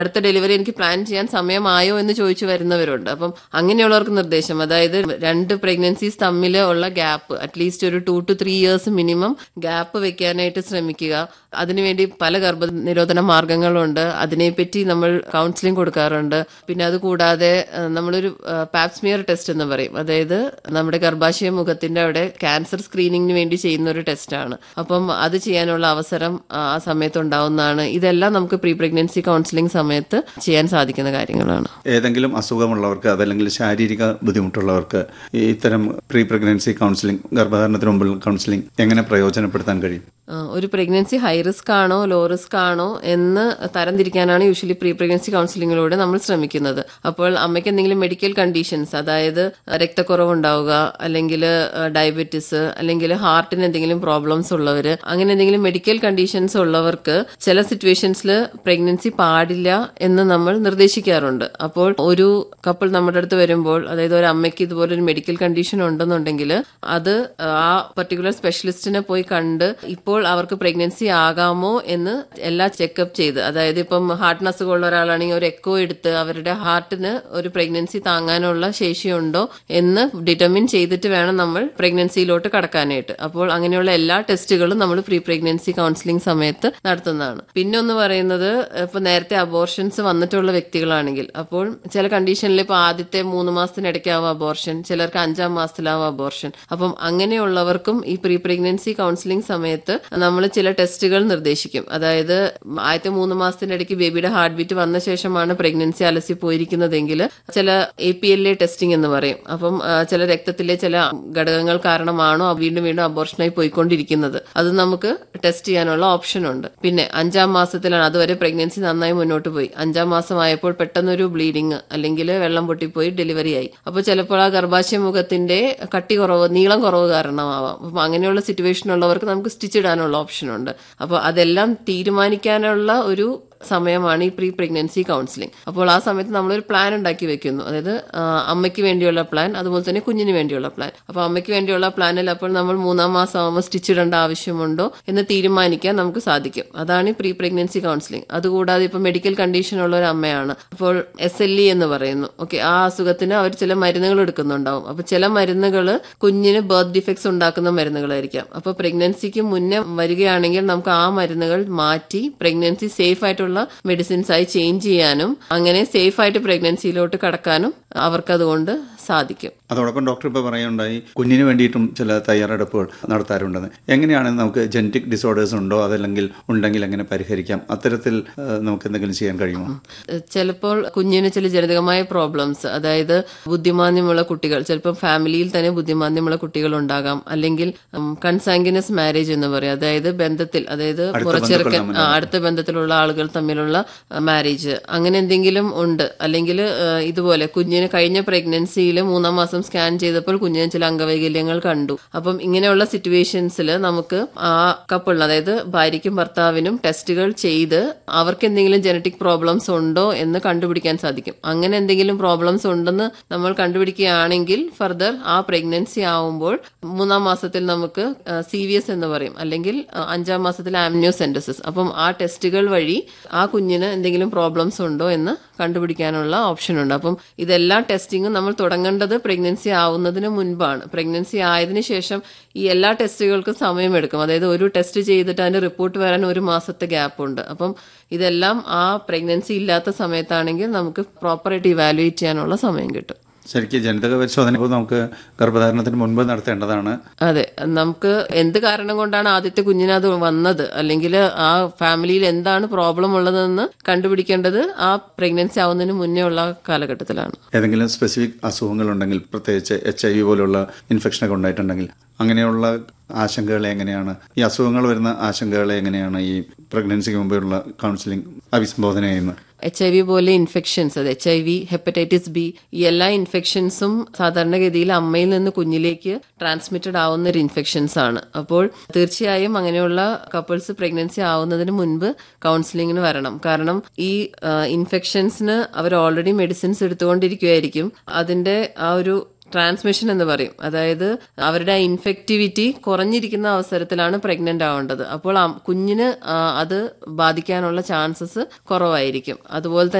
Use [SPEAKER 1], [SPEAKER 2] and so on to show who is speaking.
[SPEAKER 1] അടുത്ത ഡെലിവറി എനിക്ക് പ്ലാൻ ചെയ്യാൻ സമയമായോ എന്ന് ചോദിച്ചു വരുന്നവരുണ്ട് അപ്പം അങ്ങനെയുള്ളവർക്ക് നിർദ്ദേശം അതായത് രണ്ട് പ്രഗ്നൻസീസ് തമ്മിൽ ഉള്ള ഗ്യാപ്പ് അറ്റ്ലീസ്റ്റ് ഒരു two two three years minimum gap വെക്കാനായിട്ട് ശ്രമിക്കുക അതിനുവേണ്ടി പല ഗർഭ നിരോധന മാർഗങ്ങളുണ്ട് അതിനെപ്പറ്റി നമ്മൾ കൗൺസിലിംഗ് കൊടുക്കാറുണ്ട് പിന്നെ അത് കൂടാതെ ഏഹ്, നമ്മളൊരു പാപ്സ്മിയർ ടെസ്റ്റ് എന്ന് പറയും അതായത് നമ്മുടെ ഗർഭാശയ മുഖത്തിന്റെ അവിടെ ക്യാൻസർ സ്ക്രീനിങ്ങിന് വേണ്ടി ചെയ്യുന്ന ഒരു ടെസ്റ്റാണ് അപ്പം അത് ചെയ്യാനുള്ള അവസരം ആ ആ സമയത്ത് ഉണ്ടാവുന്നതാണ് ഇതെല്ലാം നമുക്ക് പ്രീ പ്രഗ്നൻസി കൗൺസിലിംഗ് സമയത്ത് ചെയ്യാൻ സാധിക്കുന്ന കാര്യങ്ങളാണ്
[SPEAKER 2] ഏതെങ്കിലും അസുഖമുള്ളവർക്ക് അതല്ലെങ്കിൽ ശാരീരിക ബുദ്ധിമുട്ടുള്ളവർക്ക് ഈ ഇത്തരം പ്രീ പ്രഗ്നൻസി കൗൺസിലിംഗ് ഗർഭധാരണത്തിന് മുമ്പുള്ള കൗൺസിലിംഗ് എങ്ങനെ പ്രയോജനപ്പെടുത്താൻ കഴിയും
[SPEAKER 1] ആ, ഒരു പ്രഗ്നൻസി ഹൈ റിസ്ക് ആണോ ലോ റിസ്ക് ആണോ എന്ന് തരംതിരിക്കാനാണ് യൂഷ്വലി പ്രീ പ്രഗ്നൻസി കൗൺസിലിങ്ങിലൂടെ നമ്മൾ ശ്രമിക്കുന്നത് അപ്പോൾ അമ്മയ്ക്ക് എന്തെങ്കിലും മെഡിക്കൽ കണ്ടീഷൻസ് അതായത് രക്തക്കുറവ് ഉണ്ടാവുക അല്ലെങ്കിൽ ഡയബറ്റിസ് അല്ലെങ്കിൽ ഹാർട്ടിന് എന്തെങ്കിലും പ്രോബ്ലംസ് ഉള്ളവർ അങ്ങനെ എന്തെങ്കിലും മെഡിക്കൽ കണ്ടീഷൻസ് ഉള്ളവർക്ക് ചില സിറ്റുവേഷൻസിൽ പ്രഗ്നൻസി പാടില്ല എന്ന് നമ്മൾ നിർദ്ദേശിക്കാറുണ്ട് അപ്പോൾ ഒരു കപ്പിൾ നമ്മുടെ അടുത്ത് വരുമ്പോൾ അതായത് ഒരു അമ്മയ്ക്ക് ഇതുപോലെ ഒരു മെഡിക്കൽ കണ്ടീഷൻ ഉണ്ടെന്നുണ്ടെങ്കിൽ അത് ആ പർട്ടിക്കുലർ സ്പെഷ്യലിസ്റ്റിനെ പോയി കണ്ട് ഇപ്പോൾ അവർക്ക് പ്രഗ്നൻസി ആകാമോ എന്ന് എല്ലാ ചെക്കപ്പ് ചെയ്ത് അതായത് ഇപ്പം ഹാർട്ടിന് അസുഖമുള്ള ഒരാളാണെങ്കിൽ ഒരു എക്കോ എടുത്ത് അവരുടെ ഹാർട്ടിന് ഒരു പ്രഗ്നൻസി താങ്ങാനുള്ള ശേഷിയുണ്ടോ എന്ന് ഡിറ്റർമിൻ ചെയ്തിട്ട് വേണം നമ്മൾ പ്രഗ്നൻസിയിലോട്ട് കടക്കാനായിട്ട് അപ്പോൾ അങ്ങനെയുള്ള എല്ലാ ടെസ്റ്റുകളും നമ്മൾ പ്രീ പ്രഗ്നൻസി കൗൺസിലിംഗ് സമയത്ത് നടത്തുന്നതാണ് പിന്നെ ഒന്ന് പറയുന്നത് ഇപ്പൊ നേരത്തെ അബോർഷൻസ് വന്നിട്ടുള്ള വ്യക്തികളാണെങ്കിൽ അപ്പോൾ ചില കണ്ടീഷനിൽ ഇപ്പൊ ആദ്യത്തെ മൂന്ന് മാസത്തിനിടയ്ക്കാവും അബോർഷൻ ചിലർക്ക് അഞ്ചാം മാസത്തിലാവും അബോർഷൻ അപ്പം അങ്ങനെയുള്ളവർക്കും ഈ പ്രീ പ്രഗ്നൻസി കൗൺസിലിംഗ് സമയത്ത് നമ്മൾ ചില ടെസ്റ്റുകൾ നിർദ്ദേശിക്കും അതായത് ആദ്യത്തെ മൂന്ന് മാസത്തിനിടയ്ക്ക് ബേബിയുടെ ഹാർട്ട് ബീറ്റ് വന്ന ശേഷമാണ് പ്രഗ്നൻസി അലസി പോയിരിക്കുന്നതെങ്കിൽ ചില A P L A testing എന്ന് പറയും അപ്പം ആ, ചില രക്തത്തിലെ ചില ഘടകങ്ങൾ കാരണമാണോ വീണ്ടും വീണ്ടും അബോർഷനായി പോയിക്കൊണ്ടിരിക്കുന്നത് അത് നമുക്ക് ടെസ്റ്റ് ചെയ്യാനുള്ള ഓപ്ഷൻ ഉണ്ട് പിന്നെ അഞ്ചാം മാസത്തിലാണ് അതുവരെ പ്രഗ്നൻസി നന്നായി മുന്നോട്ട് പോയി അഞ്ചാം മാസമായപ്പോൾ പെട്ടെന്നൊരു ബ്ലീഡിങ് അല്ലെങ്കിൽ വെള്ളം പൊട്ടിപ്പോയി ഡെലിവറി ആയി അപ്പോൾ ചിലപ്പോൾ ആ ഗർഭാശയ മുഖത്തിന്റെ കട്ടി കുറവ് നീളം കുറവ് കാരണമാവാം അപ്പം അങ്ങനെയുള്ള സിറ്റുവേഷൻ ഉള്ളവർക്ക് നമുക്ക് സ്റ്റിച്ച് ഇടാനുള്ള ഓപ്ഷൻ ഉണ്ട് അപ്പോൾ അതെല്ലാം തീരുമാനിക്കാനുള്ള ഒരു സമയമാണ് ഈ പ്രീ പ്രഗ്നൻസി കൗൺസിലിംഗ് അപ്പോൾ ആ സമയത്ത് നമ്മളൊരു പ്ലാൻ ഉണ്ടാക്കി വെക്കുന്നു അതായത് ആ, അമ്മയ്ക്ക് വേണ്ടിയുള്ള പ്ലാൻ അതുപോലെ തന്നെ കുഞ്ഞിന് വേണ്ടിയുള്ള പ്ലാൻ അപ്പോൾ അമ്മയ്ക്ക് വേണ്ടിയുള്ള പ്ലാനിൽ അപ്പോൾ നമ്മൾ മൂന്നാം മാസം ആകുമ്പോൾ സ്റ്റിച്ച് ഇടേണ്ട ആവശ്യമുണ്ടോ എന്ന് തീരുമാനിക്കാൻ നമുക്ക് സാധിക്കും അതാണ് ഈ പ്രീ പ്രഗ്നൻസി കൗൺസിലിംഗ് അതുകൂടാതെ ഇപ്പോൾ മെഡിക്കൽ കണ്ടീഷൻ ഉള്ള ഒരു അമ്മയാണ് അപ്പോൾ എസ് എൽ ഇ എന്ന് പറയുന്നു ഓക്കെ ആ അസുഖത്തിന് അവർ ചില മരുന്നുകൾ എടുക്കുന്നുണ്ടാവും അപ്പോൾ ചില മരുന്നുകൾ കുഞ്ഞിന് ബർത്ത് ഡിഫക്ട്സ് ഉണ്ടാക്കുന്ന മരുന്നുകളായിരിക്കാം അപ്പോൾ പ്രഗ്നൻസിക്ക് മുന്നേ വരികയാണെങ്കിൽ നമുക്ക് ആ മരുന്നുകൾ മാറ്റി പ്രഗ്നൻസി സേഫ് ആയിട്ടുള്ള മെഡിസിൻസ് ആയി ചേഞ്ച് ചെയ്യാനും അങ്ങനെ സേഫ് ആയിട്ട് പ്രഗ്നൻസിയിലോട്ട് കടക്കാനും അവർക്ക് അതുകൊണ്ട് സാധിക്കും
[SPEAKER 2] അതോടൊപ്പം ഡോക്ടർ ഇപ്പോൾ പറയുണ്ടായി കുഞ്ഞിന് വേണ്ടിയിട്ടും ചില തയ്യാറെടുപ്പുകൾ നടത്താറുണ്ടെന്ന് എങ്ങനെയാണ് നമുക്ക് ജനറ്റിക് ഡിസോർഡേഴ്സ് ഉണ്ടോ അതല്ലെങ്കിൽ ഉണ്ടെങ്കിൽ എങ്ങനെ പരിഹരിക്കാം അത്തരത്തിൽ ആ, നമുക്ക് എന്തെങ്കിലും ചെയ്യാൻ കഴിയുമോ
[SPEAKER 1] ചിലപ്പോൾ കുഞ്ഞിന് ചില ജനിതകമായ പ്രോബ്ലംസ് അതായത് ബുദ്ധിമാന്യമുള്ള കുട്ടികൾ ചിലപ്പോൾ ഫാമിലിയിൽ തന്നെ ബുദ്ധിമാന്യമുള്ള കുട്ടികൾ ഉണ്ടാകാം അല്ലെങ്കിൽ കൺസാങ്കിനസ് മാരേജ് എന്ന് പറയും അതായത് ബന്ധത്തിൽ അതായത് മുറച്ചെറുക്കൻ ആ, അടുത്ത ബന്ധത്തിലുള്ള ആളുകൾ തമ്മിലുള്ള മാരേജ് അങ്ങനെ എന്തെങ്കിലും ഉണ്ട് അല്ലെങ്കിൽ ഇതുപോലെ കുഞ്ഞിന് കഴിഞ്ഞ പ്രഗ്നൻസിയിൽ മൂന്നാം മാസം സ്കാൻ ചെയ്തപ്പോൾ കുഞ്ഞിന് ചില അംഗവൈകല്യങ്ങൾ കണ്ടു അപ്പം ഇങ്ങനെയുള്ള സിറ്റുവേഷൻസിൽ നമുക്ക് ആ കപ്പിളിന് അതായത് ഭാര്യയ്ക്കും ഭർത്താവിനും ടെസ്റ്റുകൾ ചെയ്ത് അവർക്ക് എന്തെങ്കിലും ജനറ്റിക് പ്രോബ്ലംസ് ഉണ്ടോ എന്ന് കണ്ടുപിടിക്കാൻ സാധിക്കും അങ്ങനെ എന്തെങ്കിലും പ്രോബ്ലംസ് ഉണ്ടെന്ന് നമ്മൾ കണ്ടുപിടിക്കുകയാണെങ്കിൽ ഫർദർ ആ പ്രഗ്നൻസി ആവുമ്പോൾ മൂന്നാം മാസത്തിൽ നമുക്ക് സി വി എസ് എന്ന് പറയും അല്ലെങ്കിൽ ആ, അഞ്ചാം മാസത്തിൽ ആംനിയോസെൻറ്റസിസ് അപ്പം ആ ടെസ്റ്റുകൾ വഴി ആ കുഞ്ഞിന് എന്തെങ്കിലും പ്രോബ്ലംസ് ഉണ്ടോ എന്ന് കണ്ടുപിടിക്കാനുള്ള ഓപ്ഷൻ ഉണ്ട് അപ്പം ഇതെല്ലാ ടെസ്റ്റിങ്ങും നമ്മൾ തുടങ്ങേണ്ടത് പ്രഗ്നൻസി ആവുന്നതിന് മുൻപാണ് പ്രഗ്നൻസി ആയതിനു ശേഷം ഈ എല്ലാ ടെസ്റ്റുകൾക്കും സമയമെടുക്കും അതായത് ഒരു ടെസ്റ്റ് ചെയ്തിട്ട് അതിന്റെ റിപ്പോർട്ട് വരാൻ ഒരു മാസത്തെ ഗ്യാപ്പ് ഉണ്ട് അപ്പം ഇതെല്ലാം ആ പ്രഗ്നൻസി ഇല്ലാത്ത സമയത്താണെങ്കിൽ നമുക്ക് പ്രോപ്പറായിട്ട് ഇവാലുവേറ്റ് ചെയ്യാനുള്ള സമയം കിട്ടും
[SPEAKER 2] ശരിക്കും ജനിതക പരിശോധന ഇപ്പോൾ നമുക്ക് ഗർഭധാരണത്തിന് മുൻപ് നടത്തേണ്ടതാണ്
[SPEAKER 1] അതെ നമുക്ക് എന്ത് കാരണം കൊണ്ടാണ് ആദ്യത്തെ കുഞ്ഞിന് അത് വന്നത് അല്ലെങ്കിൽ ആ ഫാമിലിയിൽ എന്താണ് പ്രോബ്ലം ഉള്ളതെന്ന് കണ്ടുപിടിക്കേണ്ടത് ആ പ്രഗ്നൻസി ആവുന്നതിന് മുന്നേ ഉള്ള കാലഘട്ടത്തിലാണ്
[SPEAKER 2] ഏതെങ്കിലും സ്പെസിഫിക് അസുഖങ്ങളുണ്ടെങ്കിൽ പ്രത്യേകിച്ച് എച്ച് ഐ വി പോലുള്ള ഇൻഫെക്ഷനൊക്കെ ഉണ്ടായിട്ടുണ്ടെങ്കിൽ അങ്ങനെയുള്ള ആശങ്കകളെ എങ്ങനെയാണ് ഈ അസുഖങ്ങൾ വരുന്ന ആശങ്കകളെ എങ്ങനെയാണ് ഈ പ്രഗ്നൻസിക്ക് മുമ്പുള്ള കൗൺസിലിംഗ് അഭിസംബോധന ചെയ്യുന്നത്
[SPEAKER 1] എച്ച് ഐ വി പോലെ ഇൻഫെക്ഷൻസ് അത് H I V hepatitis B ഈ എല്ലാ ഇൻഫെക്ഷൻസും സാധാരണഗതിയിൽ അമ്മയിൽ നിന്ന് കുഞ്ഞിലേക്ക് ട്രാൻസ്മിറ്റഡ് ആവുന്ന ഒരു ഇൻഫെക്ഷൻസ് ആണ് അപ്പോൾ തീർച്ചയായും അങ്ങനെയുള്ള കപ്പിൾസ് പ്രഗ്നൻസി ആവുന്നതിന് മുൻപ് കൗൺസിലിങ്ങിന് വരണം കാരണം ഈ ഇൻഫെക്ഷൻസിന് അവർ ഓൾറെഡി മെഡിസിൻസ് എടുത്തുകൊണ്ടിരിക്കുകയായിരിക്കും അതിന്റെ ആ ഒരു ട്രാൻസ്മിഷൻ എന്ന് പറയും അതായത് അവരുടെ ഇൻഫെക്ടിവിറ്റി കുറഞ്ഞിരിക്കുന്ന അവസരത്തിലാണ് പ്രഗ്നന്റ് ആവേണ്ടത് അപ്പോൾ ആ കുഞ്ഞിന് ആ, അത് ബാധിക്കാനുള്ള ചാൻസസ് കുറവായിരിക്കും അതുപോലെ